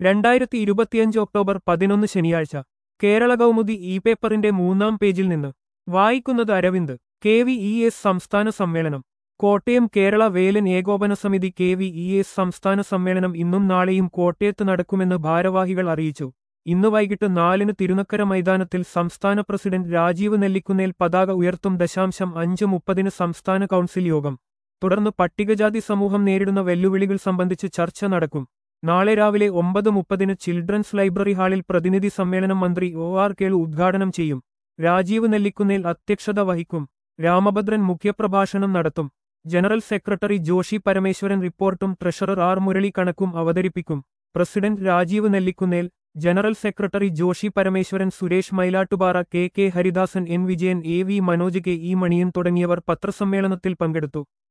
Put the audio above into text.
രണ്ടായിരത്തി ഇരുപത്തിയഞ്ച് ഒക്ടോബർ പതിനൊന്ന് ശനിയാഴ്ച കേരള കൗമുദി ഇ പേപ്പറിന്റെ മൂന്നാം പേജിൽ നിന്ന് വായിക്കുന്നത് Aravind K V E S സംസ്ഥാന സമ്മേളനം കോട്ടയം കേരള വേലൻ ഏകോപന സമിതി കെ വി ഇ എസ് സംസ്ഥാന സമ്മേളനം ഇന്നും നാളെയും കോട്ടയത്ത് നടക്കുമെന്ന് ഭാരവാഹികൾ അറിയിച്ചു ഇന്ന് വൈകിട്ട് നാലിന് തിരുനക്കര മൈതാനത്തിൽ സംസ്ഥാന പ്രസിഡന്റ് രാജീവ് നെല്ലിക്കുന്നേൽ പതാക ഉയർത്തും ദശാംശം അഞ്ച് മുപ്പതിന് സംസ്ഥാന കൗൺസിൽ യോഗം തുടർന്ന് പട്ടികജാതി സമൂഹം നേരിടുന്ന വെല്ലുവിളികൾ സംബന്ധിച്ച് ചർച്ച നടക്കും നാളെ രാവിലെ ഒമ്പത് മുപ്പതിന് ചിൽഡ്രൻസ് ലൈബ്രറി ഹാളിൽ പ്രതിനിധി സമ്മേളനം മന്ത്രി ഒ ആർ കേളു ഉദ്ഘാടനം ചെയ്യും രാജീവ് നെല്ലിക്കുന്നേൽ അധ്യക്ഷത വഹിക്കും രാമഭദ്രൻ മുഖ്യപ്രഭാഷണം നടത്തും ജനറൽ സെക്രട്ടറി ജോഷി പരമേശ്വരൻ റിപ്പോർട്ടും ട്രഷറർ ആർ മുരളി കണക്കും അവതരിപ്പിക്കും president Rajeev Nellikkunnel general secretary Joshi Parameswaran Suresh Mylattupara K K Haridasan N Vijayan A V Manoj K E Maniyan തുടങ്ങിയവർ പത്രസമ്മേളനത്തിൽ പങ്കെടുത്തു